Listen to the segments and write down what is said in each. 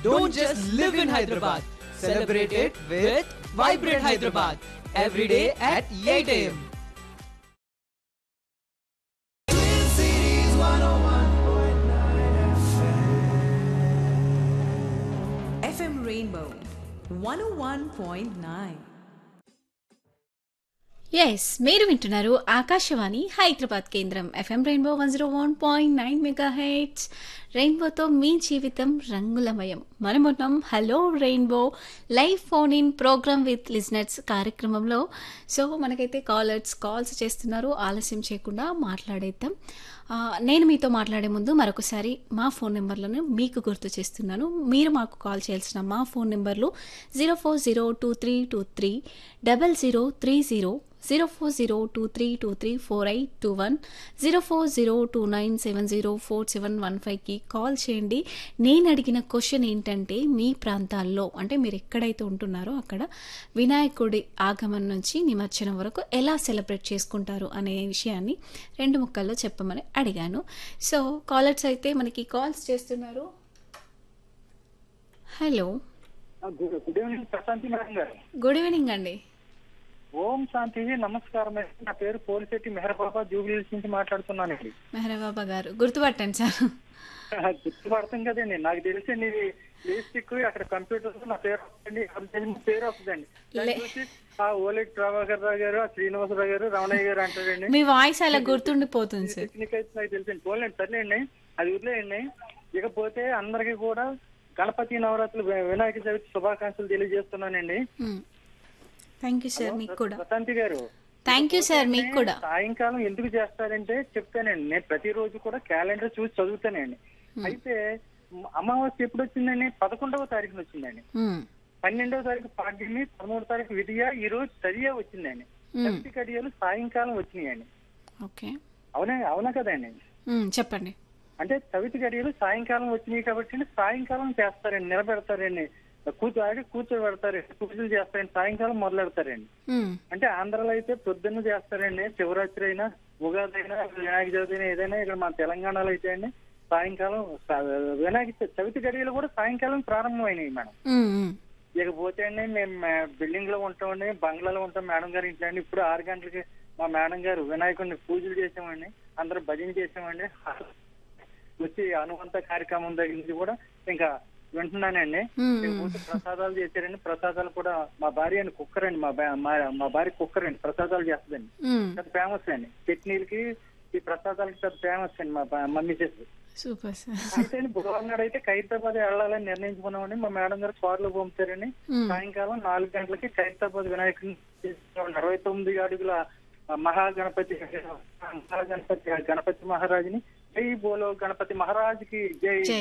Don't just live in Hyderabad. Celebrate it with Vibrant Hyderabad. Every day at 8 a.m. FM Rainbow 101.9. Yes మీరు వింటున్నారు ఆకాశవాణి హైదరాబాద్ కేంద్రం FM rainbow one zero one point nine megahertz రెయిన్బోతో మీ జీవితం రంగులమయం మనమున్నాం hello rainbow live phone in programme with listeners కార్యక్రమంలో so మనకైతే కాలర్స్ కాల్స్ చేస్తున్నారు ఆలస్యం చేయకుండా మాట్లాడేద్దాం ఆ, నేను మీతో మాట్లాడే ముందు మరొకసారి మా ఫోన్ నెంబర్లను మీకు గుర్తు చేస్తున్నాను మీరు మాకు కాల్ చేయాల్సిన మా ఫోన్ నెంబర్లు zero four zero two three two three double zero three zero zero four zero two three two three four eight two one zero four zero two nine seven zero four seven one ఫైవ్కి call చేయండి నేను అడిగిన question ఏంటంటే మీ ప్రాంతాల్లో అంటే మీరు ఎక్కడైతే ఉంటున్నారో అక్కడ వినాయకుడి ఆగమనం నుంచి నిమజ్జనం వరకు ఎలా సెలబ్రేట్ చేసుకుంటారు అనే విషయాన్ని రెండు ముక్కల్లో చెప్పమని అడిగాను సో కాలర్స్ అయితే మనకి కాల్స్ చేస్తున్నారు hello good good evening Prashanthi madam గారు గుడ్ ఈవినింగ్ అండి ఓం శాంతి నమస్కారం నా పేరు పోలిశెట్టి మెహర్బాబా జూబ్లీస్ నుంచి మాట్లాడుతున్నానండి మెహరబాబా గారు గుర్తుపట్టండి సార్ గుర్తుపడతాం కదండి నాకు తెలిసండి ఇది లిప్స్టిక్ అక్కడ కంప్యూటర్ నా పేరు వస్తుంది అది మీ పేరు వస్తుందండి దాన్ని లే- చూసి ఆ ఓలెట్ ప్రభాకర్ రావు గారు ఆ శ్రీనివాసరావు గారు రమణయ్య గారు అంటారండి మీ వాయిస్ అలా గుర్తుండిపోతుంది సార్ టెక్నిక్ అయితే నాకు తెలిసింది పోలేండి సర్లేండి అది వదిలేయండి ఇకపోతే అందరికీ కూడా గణపతి నవరాత్రులు వి- వినాయక చవితి శుభాకాంక్షలు తెలియజేస్తున్నానండి థ్యాంక్ యూ సార్ మీకు కూడా ప్రశాంతి గారు థ్యాంక్ యూ సార్ మీకు కూడా సాయంకాలం ఎందుకు చేస్తారంటే చెప్తానండి నేను ప్రతిరోజు కూడా క్యాలెండర్ చూసి చదువుతానండి అయితే మ- అమావాస్య ఎప్పుడు వచ్చిందండి పదకొండవ తారీఖున వచ్చిందండి మ్మ్. పన్నెండవ తారీఖు పాడ్యమి పదమూడవ తారీఖు విధియ ఈ రోజు తదియ వచ్చిందండి మ్మ్. శక్తి కడియాలు సాయంకాలం వచ్చినాయండి ఓకే అవునా అవునా కదండి మ్మ్, చెప్పండి అంటే చవితి గడియలు సాయంకాలం వచ్చినాయి కాబట్టి సాయంకాలం చేస్తారండి నిలబెడతారండి కూర్చో ఆడి కూర్చోబెడతారండి పూజలు చేస్తారండి సాయంకాలం మొదలెడతారండి మ్మ్. అంటే ఆంధ్రలో అయితే పొద్దున్న చేస్తారండి శివరాత్రి అయినా ఉగాది అయినా వినాయక చవితి అయినా ఏదైనా ఇక్కడ మన తెలంగాణలో అయితే అండి సాయంకాలం స- వినాయక చ- చవితి గడియలు కూడా సాయంకాలం ప్రారంభమైనాయి మేడం మ్మ్, మ్మ్. ఇకపోతే అండి మేము బిల్డింగ్ లో ఉంటామండి బంగ్లాలో ఉంటాం మేడం గారి ఇంట్లో అండి ఇప్పుడు ఆరు గంటలకి మా మేడం గారు వినాయకుడిని పూజలు చేసామండి అందరూ భజన చేసామండి వచ్చి అనువంత కార్యక్రమం దగ్గర నుంచి కూడా ఇంకా వింటున్నానండి మ్మ్. ఇకపోతే ప్రసాదాలు చేశారండి ప్రసాదాలు కూడా మా భార్య అండి కుక్కర్ అండి మా బా- మా- మా భార్య కుక్కర్ అండి ప్రసాదాలు చేస్తుందండి మ్మ్. పెద్ద ఫేమస్ అండి చట్నీలకి ఈ ప్రసాదాలకి పెద్ద ఫేమస్ అండి మా బా- మమ్మీ చేసి సూపర్ సార్ అయితే అండి బుధవారం నాడు అయితే ఖైరతాబాద్ వెళ్ళాలని నిర్ణయించుకున్నామండి మా మేడం గారు కారులో పంపుతారండి మ్మ్. సాయంకాలం నాలుగు గంటలకి ఖైరతాబాద్ వినాయకుడిని తీసుకురావాలి. అరవై తొమ్మిది అడుగుల మహాగణపతి మహాగణపతి గణపతి మహారాజుని జై బోలో గణపతి మహారాజుకి జై జై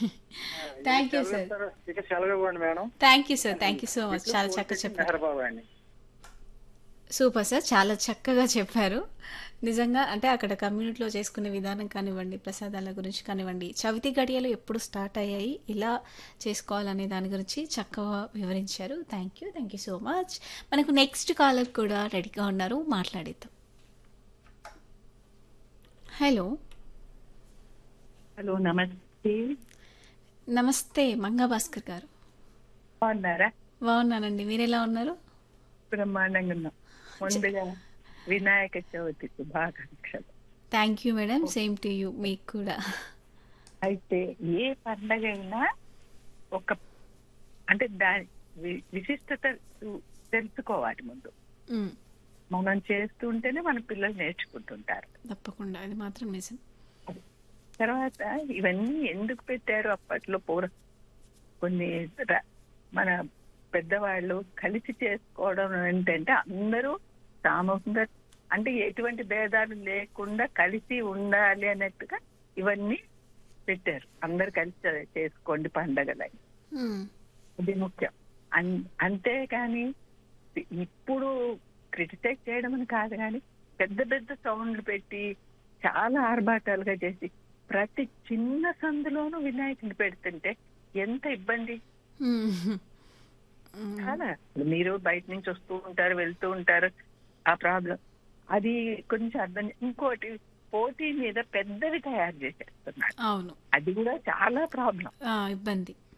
థ్యాంక్ యూ సార్ ఇక సెలవు ఇవ్వండి madam thank you sir thank you so much చాలా చక్కగా చెప్పారు మెహర్బాబా అండి సూపర్ సార్ చాలా చక్కగా చెప్పారు నిజంగా అంటే అక్కడ కమ్యూనిటీలో చేసుకునే విధానం కానివ్వండి ప్రసాదాల గురించి కానివ్వండి చవితి గడియలు ఎప్పుడు స్టార్ట్ అయ్యాయి ఇలా చేసుకోవాలనే దాని గురించి చక్కగా వివరించారు thank you thank you so much మనకు నెక్స్ట్ కాలర్ కూడా రెడీగా ఉన్నారు మాట్లాడేద్దాం హలో హలో నమస్తే నమస్తే మంగా భాస్కర్ గారు బాగున్నారా బాగున్నానండి మీరు ఎలా ఉన్నారు బ్రహ్మాండంగా ఉన్నాం ముందుగా వినాయక చవితి శుభాకాంక్షలు thank you madam same to you మీకు కూడా అయితే ఏ పండగ అయినా ఒక అంటే దాని వి- విశిష్టత సు- తెలుసుకోవాలి ముందు మ్, మనం చేస్తుంటేనే మన పిల్లలు నేర్చుకుంటుంటారు తప్పకుండా అది మాత్రం నిజం తర్వాత ఇవన్నీ ఎందుకు పెట్టారు అప్పట్లో పూర్వ కొన్ని ర- మన పెద్దవాళ్ళు కలిసి చేసుకోవడం ఏంటంటే అందరూ సామూహికంగా అంటే ఎటువంటి భేదాలు లేకుండా కలిసి ఉండాలి అన్నట్టుగా ఇవన్నీ పెట్టారు అందరు కలిసి చేసుకోండి పండగలని మ్, ఇది ముఖ్యం అన్- అంతేకాని ఇప్పుడు క్రిటిసైజ్ చేయడం అని కాదు కానీ పెద్ద పెద్ద సౌండ్లు పెట్టి చాలా ఆర్భాటాలుగా చేసి ప్రతి చిన్న సందులోనూ వినాయకుడిని పెడుతుంటే ఎంత ఇబ్బంది మ్, మ్, చాలా మీరు బయట నుంచి వస్తూ ఉంటారు వెళ్తూ ఉంటారు ఆ ప్రాబ్లం అది కొంచెం అర్థం ఇంకోటి పోటీ మీద పెద్దవి తయారు చేసేస్తున్నారు అవును అది కూడా చాలా ప్రాబ్లం ఆ, ఇబ్బంది